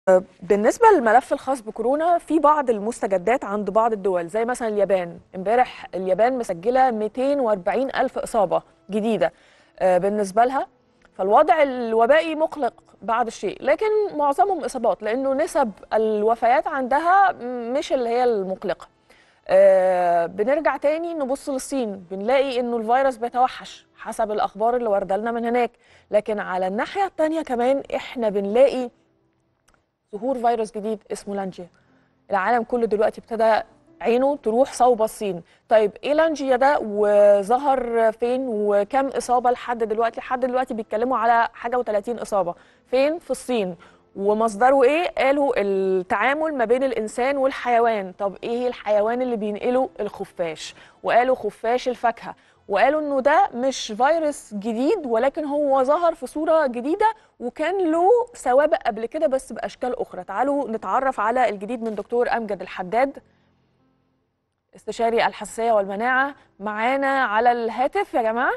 بالنسبة للملف الخاص بكورونا في بعض المستجدات عند بعض الدول زي مثلا اليابان امبارح اليابان مسجلة 240 ألف إصابة جديدة آه، بالنسبة لها فالوضع الوبائي مقلق بعض الشيء لكن معظمهم إصابات لأنه نسب الوفيات عندها مش اللي هي المقلقة آه، بنرجع تاني نبص للصين بنلاقي انه الفيروس بيتوحش حسب الاخبار اللي وارده لنا من هناك لكن على الناحيه الثانيه كمان احنا بنلاقي ظهور فيروس جديد اسمه لانجيا العالم كله دلوقتي ابتدى عينه تروح صوب الصين طيب ايه لانجيا ده وظهر فين وكم اصابه لحد دلوقتي لحد دلوقتي بيتكلموا على حاجه و30 اصابه فين في الصين ومصدره ايه قالوا التعامل ما بين الانسان والحيوان طب ايه الحيوان اللي بينقله الخفاش وقالوا خفاش الفاكهه وقالوا انه ده مش فيروس جديد ولكن هو ظهر في صوره جديده وكان له سوابق قبل كده بس باشكال اخرى تعالوا نتعرف على الجديد من دكتور امجد الحداد استشاري الحساسيه والمناعه معانا على الهاتف يا جماعه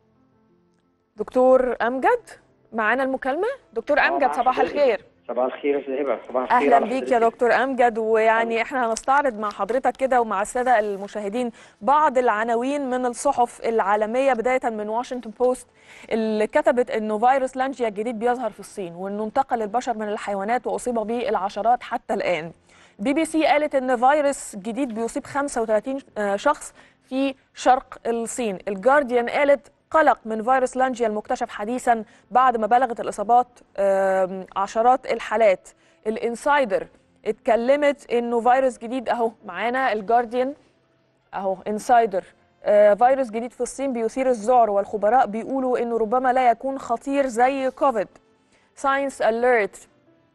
دكتور امجد معانا المكالمه دكتور امجد صباح الخير صباح الخير يا استاذ هبه صباح الخير اهلا بيك يا دكتور امجد ويعني احنا هنستعرض مع حضرتك كده ومع الساده المشاهدين بعض العناوين من الصحف العالميه بدايه من واشنطن بوست اللي كتبت انه فيروس لانجيا الجديد بيظهر في الصين وانه انتقل البشر من الحيوانات واصيب به العشرات حتى الان بي بي سي قالت ان فيروس جديد بيصيب 35 شخص في شرق الصين الجارديان قالت قلق من فيروس لانجيا المكتشف حديثا بعد ما بلغت الاصابات عشرات الحالات الانسايدر اتكلمت انه فيروس جديد اهو معانا الجارديان اهو انسايدر فيروس جديد في الصين بيثير الذعر والخبراء بيقولوا انه ربما لا يكون خطير زي كوفيد ساينس اليرت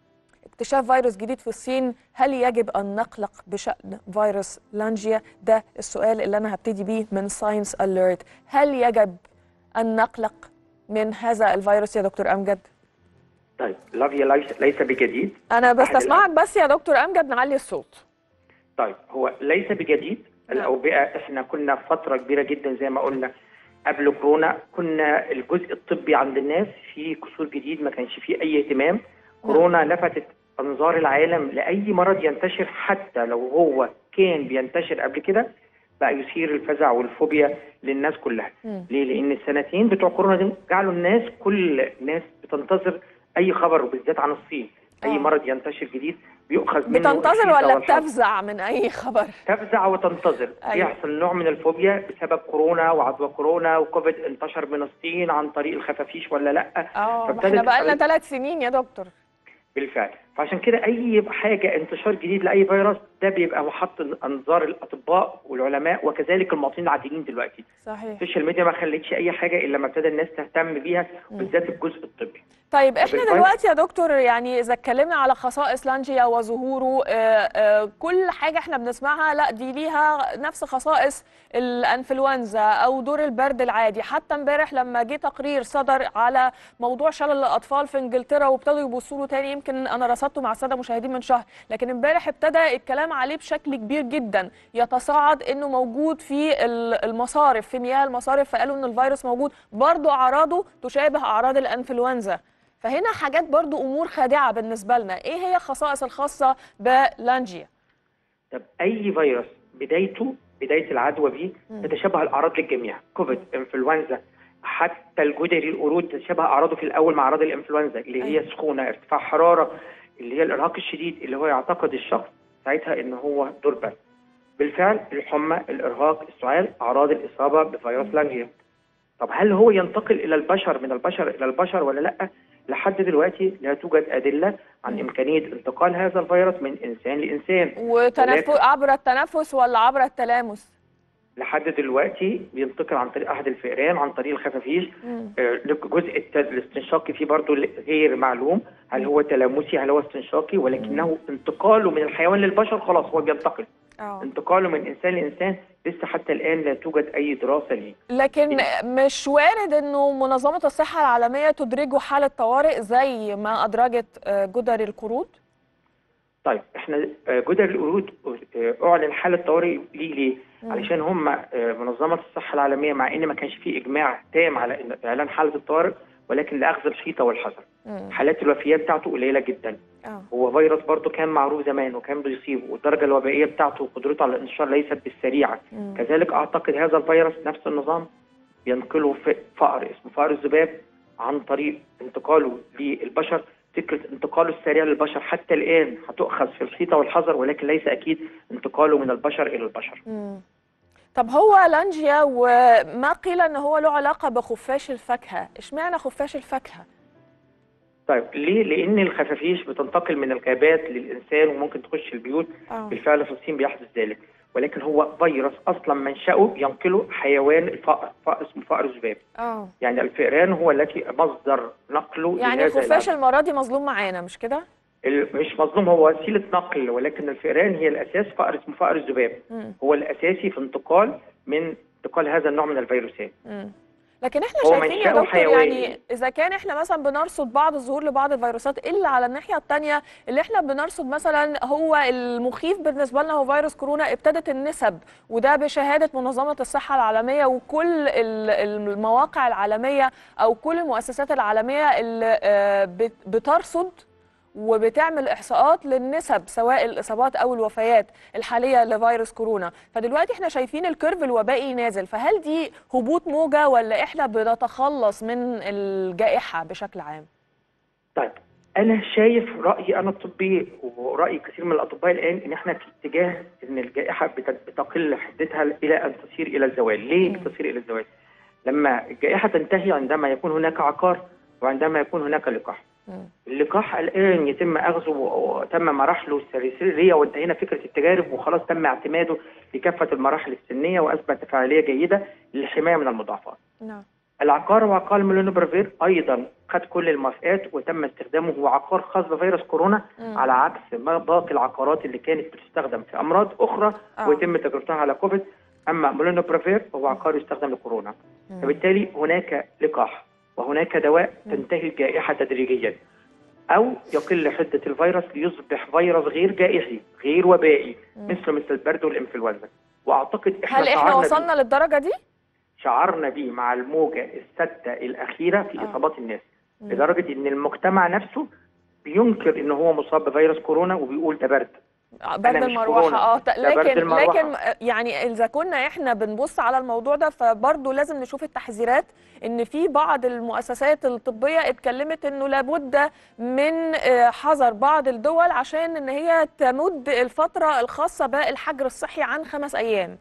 اكتشاف فيروس جديد في الصين هل يجب ان نقلق بشان فيروس لانجيا ده السؤال اللي انا هبتدي بيه من ساينس اليرت هل يجب أن نقلق من هذا الفيروس يا دكتور أمجد؟ طيب لافيا ليس, ليس بجديد أنا بستسمعك بس يا دكتور أمجد نعلي الصوت طيب هو ليس بجديد الأوبئة إحنا كنا فترة كبيرة جدا زي ما قلنا قبل كورونا كنا الجزء الطبي عند الناس في كسور جديد ما كانش فيه أي اهتمام كورونا لفتت أنظار العالم لأي مرض ينتشر حتى لو هو كان بينتشر قبل كده بقى يثير الفزع والفوبيا للناس كلها م. ليه لان السنتين بتوع كورونا دي جعلوا الناس كل الناس بتنتظر اي خبر وبالذات عن الصين اي آه. مرض ينتشر جديد بيؤخذ منه بتنتظر ولا بتفزع من اي خبر تفزع وتنتظر أيوة. بيحصل نوع من الفوبيا بسبب كورونا وعدوى كورونا وكوفيد انتشر من الصين عن طريق الخفافيش ولا لا اه احنا بقى لنا ثلاث سنين يا دكتور بالفعل فعشان كده اي حاجه انتشار جديد لاي فيروس ده بيبقى محط انظار الاطباء والعلماء وكذلك المواطنين العاديين دلوقتي صحيح السوشيال ميديا ما خلتش اي حاجه الا لما ابتدى الناس تهتم بيها بالذات الجزء الطبي طيب احنا دلوقتي يا دكتور يعني اذا اتكلمنا على خصائص لانجيا وظهوره آآ آآ كل حاجه احنا بنسمعها لا دي ليها نفس خصائص الانفلونزا او دور البرد العادي حتى امبارح لما جه تقرير صدر على موضوع شلل الاطفال في انجلترا وابتدوا يبصوا له تاني يمكن انا رصدته مع الساده المشاهدين من شهر لكن امبارح ابتدى الكلام عليه بشكل كبير جدا يتصاعد انه موجود في المصارف في مياه المصارف فقالوا ان الفيروس موجود برضه اعراضه تشابه اعراض الانفلونزا فهنا حاجات برضو امور خادعه بالنسبه لنا ايه هي الخصائص الخاصه بلانجيا طب اي فيروس بدايته بدايه العدوى بيه تتشابه الاعراض للجميع كوفيد انفلونزا حتى الجدري القرود تتشابه اعراضه في الاول مع اعراض الانفلونزا اللي هي سخونه ارتفاع حراره اللي هي الارهاق الشديد اللي هو يعتقد الشخص ساعتها ان هو دور برد بالفعل الحمى الارهاق السعال اعراض الاصابه بفيروس لانجيا طب هل هو ينتقل الى البشر من البشر الى البشر ولا لا لحد دلوقتي لا توجد ادله عن امكانيه انتقال هذا الفيروس من انسان لانسان وتنفس عبر التنفس ولا عبر التلامس لحد دلوقتي بينتقل عن طريق احد الفئران عن طريق الخفافيش آه جزء الاستنشاقي فيه برضه غير معلوم هل هو تلامسي هل هو استنشاقي ولكنه انتقاله من الحيوان للبشر خلاص هو بينتقل أوه. انتقاله من انسان لانسان لسه حتى الان لا توجد اي دراسه ليه لكن مش وارد انه منظمه الصحه العالميه تدرجه حاله طوارئ زي ما ادرجت جدري القرود طيب احنا جدري القرود اعلن حاله طوارئ ليه ليه مم. علشان هم منظمه الصحه العالميه مع ان ما كانش فيه اجماع تام على اعلان حاله الطوارئ ولكن لاخذ الحيطه والحذر مم. حالات الوفيات بتاعته قليله جدا اه هو فيروس برضه كان معروف زمان وكان بيصيب والدرجه الوبائيه بتاعته وقدرته على الانتشار ليست بالسريعه مم. كذلك اعتقد هذا الفيروس نفس النظام ينقله في فأر اسمه فأر الذباب عن طريق انتقاله للبشر فكره انتقاله السريع للبشر حتى الان هتؤخذ في الحيطه والحذر ولكن ليس اكيد انتقاله من البشر الى البشر مم. طب هو لانجيا وما قيل ان هو له علاقه بخفاش الفاكهه اشمعنى خفاش الفاكهه طيب ليه؟ لان الخفافيش بتنتقل من الغابات للانسان وممكن تخش البيوت اه بالفعل في الصين بيحدث ذلك ولكن هو فيروس اصلا منشأه ينقله حيوان الفأر فأر اسمه فأر الذباب اه يعني الفئران هو التي مصدر نقله يعني لهذا خفاش العدد. المره دي مظلوم معانا مش كده ال- مش مظلوم هو وسيله نقل ولكن الفئران هي الاساس فأر اسمه فأر الذباب مم. هو الاساسي في انتقال من انتقال هذا النوع من الفيروسات مم. لكن احنا هو شايفين يا منشأه دكتور حيواني. يعني اذا كان احنا مثلا بنرصد بعض الظهور لبعض الفيروسات الا على الناحيه الثانيه اللي احنا بنرصد مثلا هو المخيف بالنسبه لنا هو فيروس كورونا ابتدت النسب وده بشهاده منظمه الصحه العالميه وكل ال- المواقع العالميه او كل المؤسسات العالميه اللي آه، بت- بترصد وبتعمل احصاءات للنسب سواء الاصابات او الوفيات الحاليه لفيروس كورونا فدلوقتي احنا شايفين الكيرف الوبائي نازل فهل دي هبوط موجه ولا احنا بنتخلص من الجائحه بشكل عام طيب انا شايف رايي انا الطبي وراي كثير من الاطباء الان ان احنا في اتجاه ان الجائحه بت- بتقل حدتها الى ان تصير الى الزوال، ليه مم. تصير الى الزوال؟ لما الجائحه تنتهي عندما يكون هناك عقار وعندما يكون هناك لقاح. مم. اللقاح الان يتم اخذه وتم مراحله السريريه وانتهينا فكره التجارب وخلاص تم اعتماده في كافه المراحل السنيه واثبت فعاليه جيده للحمايه من المضاعفات. نعم العقار وعقار ميلونوبرافير ايضا خد كل الموافقات وتم استخدامه هو عقار خاص بفيروس كورونا مم. على عكس ما باقي العقارات اللي كانت بتستخدم في امراض اخرى آه. ويتم تجربتها على كوفيد اما ميلونوبرافير هو عقار يستخدم لكورونا مم. فبالتالي هناك لقاح وهناك دواء مم. تنتهي الجائحه تدريجيا او يقل حده الفيروس ليصبح فيروس غير جائحي غير وبائي مم. مثل مثل البرد والانفلونزا واعتقد احنا هل احنا شعرنا بيه. وصلنا للدرجه دي شعرنا بيه مع الموجة السادسة الأخيرة في آه. إصابات الناس مم. لدرجة إن المجتمع نفسه بينكر إن هو مصاب بفيروس كورونا وبيقول ده برد برد مش المروحه كورونا، اه ت- ده برد لكن المروحة. لكن يعني اذا كنا احنا بنبص على الموضوع ده فبرضه لازم نشوف التحذيرات ان في بعض المؤسسات الطبيه اتكلمت انه لابد من آه، حذر بعض الدول عشان ان هي تمد الفتره الخاصه بالحجر الصحي عن خمس ايام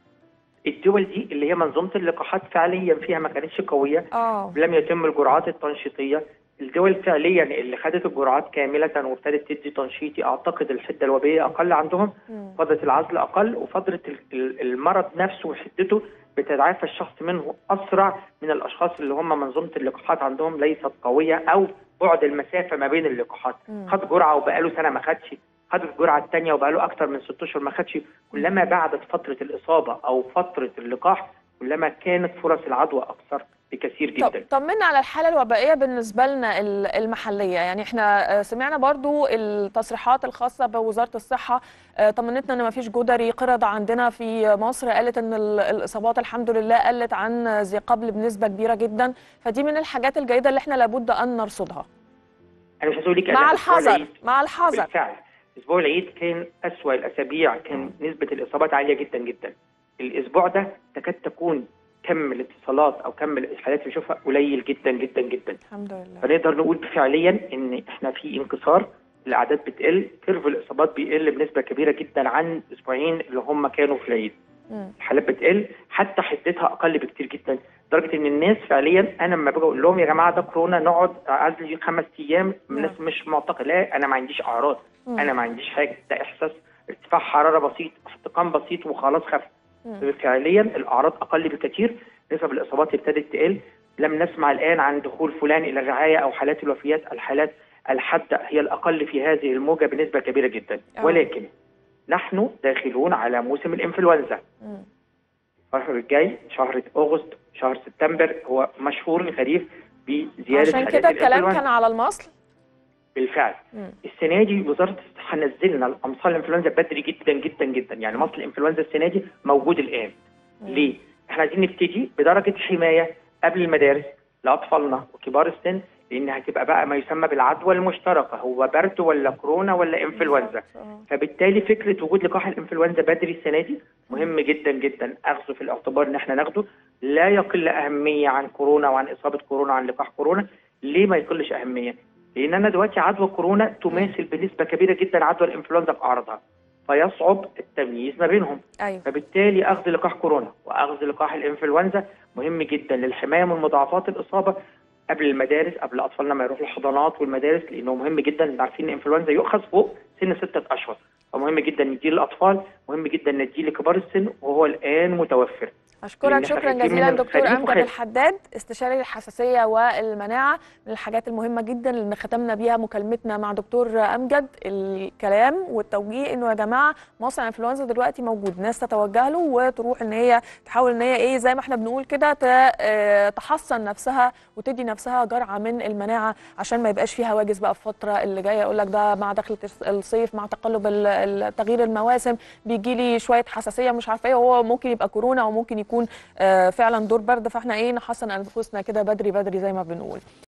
الدول دي اللي هي منظومة اللقاحات فعليا فيها ما كانتش قوية اه لم يتم الجرعات التنشيطية الدول فعليا اللي خدت الجرعات كاملة وابتدت تدي تنشيطي أعتقد الحدة الوبائية أقل عندهم مم. فترة العزل أقل وفترة ال- ال- المرض نفسه وحدته بتتعافى الشخص منه أسرع من الأشخاص اللي هم منظومة اللقاحات عندهم ليست قوية أو بعد المسافة ما بين اللقاحات مم. خد جرعة وبقاله سنة ما خدش خد الجرعة الثانية وبقاله أكتر من ست أشهر ما خدش كلما بعدت فترة الإصابة أو فترة اللقاح كلما كانت فرص العدوى أكثر بكثير طب جدا طمنا على الحالة الوبائية بالنسبة لنا ال- المحلية يعني احنا آه، سمعنا برضو التصريحات الخاصة بوزارة الصحة آه، طمنتنا ان مفيش جدري قردة عندنا في مصر قالت ان ال- الإصابات الحمد لله قلت عن ذي قبل بنسبة كبيرة جدا فدي من الحاجات الجيدة اللي احنا لابد أن نرصدها أنا مش عايز أقول لك مع أنا أسبوع الحذر العيد مع الحذر بالفعل اسبوع العيد كان اسوا الاسابيع كان نسبه الاصابات عاليه جدا جدا الاسبوع ده تكاد تكون كم الاتصالات او كم الحالات اللي بنشوفها قليل جدا جدا جدا الحمد لله فنقدر نقول فعليا ان احنا في انكسار الاعداد بتقل كيرف الاصابات بيقل بنسبه كبيره جدا عن اسبوعين اللي هم كانوا في العيد مم. الحالات بتقل حتى حدتها اقل بكتير جدا لدرجه ان الناس فعليا انا لما باجي اقول لهم يا جماعه ده كورونا نقعد عزل خمس ايام الناس مش معتقد لا انا ما عنديش اعراض مم. انا ما عنديش حاجه ده احساس ارتفاع حراره بسيط احتقان بسيط وخلاص خف مم. فعليا الاعراض اقل بكثير نسب الاصابات ابتدت تقل لم نسمع الان عن دخول فلان الى الرعايه او حالات الوفيات الحالات الحاده هي الاقل في هذه الموجه بنسبه كبيره جدا آه. ولكن نحن داخلون على موسم الانفلونزا مم. الشهر الجاي شهر اغسطس شهر سبتمبر هو مشهور الخريف بزياده عشان حالات كده الكلام الإنفلونزا. كان على المصل بالفعل مم. السنه دي وزاره الصحه نزلنا الامصار الانفلونزا بدري جدا جدا جدا يعني مصل الانفلونزا السنه دي موجود الان مم. ليه؟ احنا عايزين نبتدي بدرجه حمايه قبل المدارس لاطفالنا وكبار السن لان هتبقى بقى ما يسمى بالعدوى المشتركه هو برد ولا كورونا ولا انفلونزا آه. فبالتالي فكره وجود لقاح الانفلونزا بدري السنه دي مهم جدا جدا اخذه في الاعتبار ان احنا ناخده لا يقل اهميه عن كورونا وعن اصابه كورونا عن لقاح كورونا ليه ما يقلش اهميه؟ لان انا دلوقتي عدوى كورونا تماثل بنسبه كبيره جدا عدوى الانفلونزا في اعراضها فيصعب التمييز ما بينهم ايوه فبالتالي اخذ لقاح كورونا واخذ لقاح الانفلونزا مهم جدا للحمايه من مضاعفات الاصابه قبل المدارس قبل اطفالنا ما يروحوا الحضانات والمدارس لانه مهم جدا إن عارفين ان الانفلونزا يؤخذ فوق سن ستة اشهر فمهم جدا نديه للاطفال مهم جدا نديه لكبار السن وهو الان متوفر اشكرك لأن شكرا خايفين جزيلا من دكتور الخليج امجد وخايف- الحداد استشاري الحساسيه والمناعه من الحاجات المهمه جدا اللي ختمنا بيها مكالمتنا مع دكتور امجد الكلام والتوجيه انه يا جماعه مصر انفلونزا دلوقتي موجود ناس تتوجه له وتروح ان هي تحاول ان هي ايه زي ما احنا بنقول كده ت- آه، تحصن نفسها وتدي نفسها جرعه من المناعه عشان ما يبقاش فيها هواجس بقى في الفتره اللي جايه يقول لك ده مع دخله الصيف مع تقلب ال- ال- تغيير المواسم بيجي لي شويه حساسيه مش عارفه ايه وهو ممكن يبقى كورونا او ممكن يكون آه، فعلا دور برد فاحنا ايه نحصن انفسنا كده بدري بدري زي ما بنقول